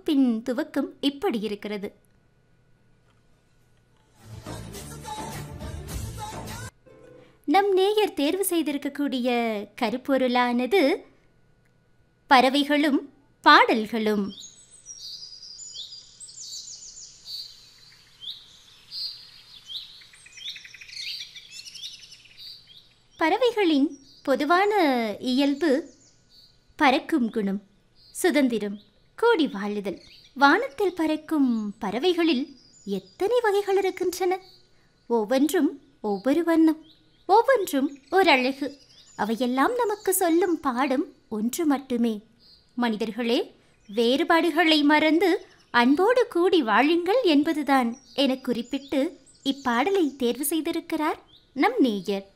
தொகுப்பின் துவக்கம் இப்படி இருக்கிறது நம் நேயர் தேர்வு செய்திருக்கக்கூடிய கருப்பொருளானது பறவைகளும் பாடல்களும் பறவைகளின் பொதுவான இயல்பு பறக்கும் குணம் சுதந்திரம் கூடி வாழுதல் வானத்தில் பறக்கும் பறவைகளில் எத்தனை வகைகள் இருக்கின்றன ஒவ்வொன்றும் ஒவ்வொரு வண்ணம் ஒவ்வொன்றும் ஒரு அழகு அவையெல்லாம் நமக்கு சொல்லும் பாடம் ஒன்று மட்டுமே மனிதர்களே வேறுபாடுகளை மறந்து அன்போடு கூடி வாழுங்கள் என்பதுதான் என குறிப்பிட்டு இப்பாடலை தேர்வு செய்திருக்கிறார் நம் நேயர்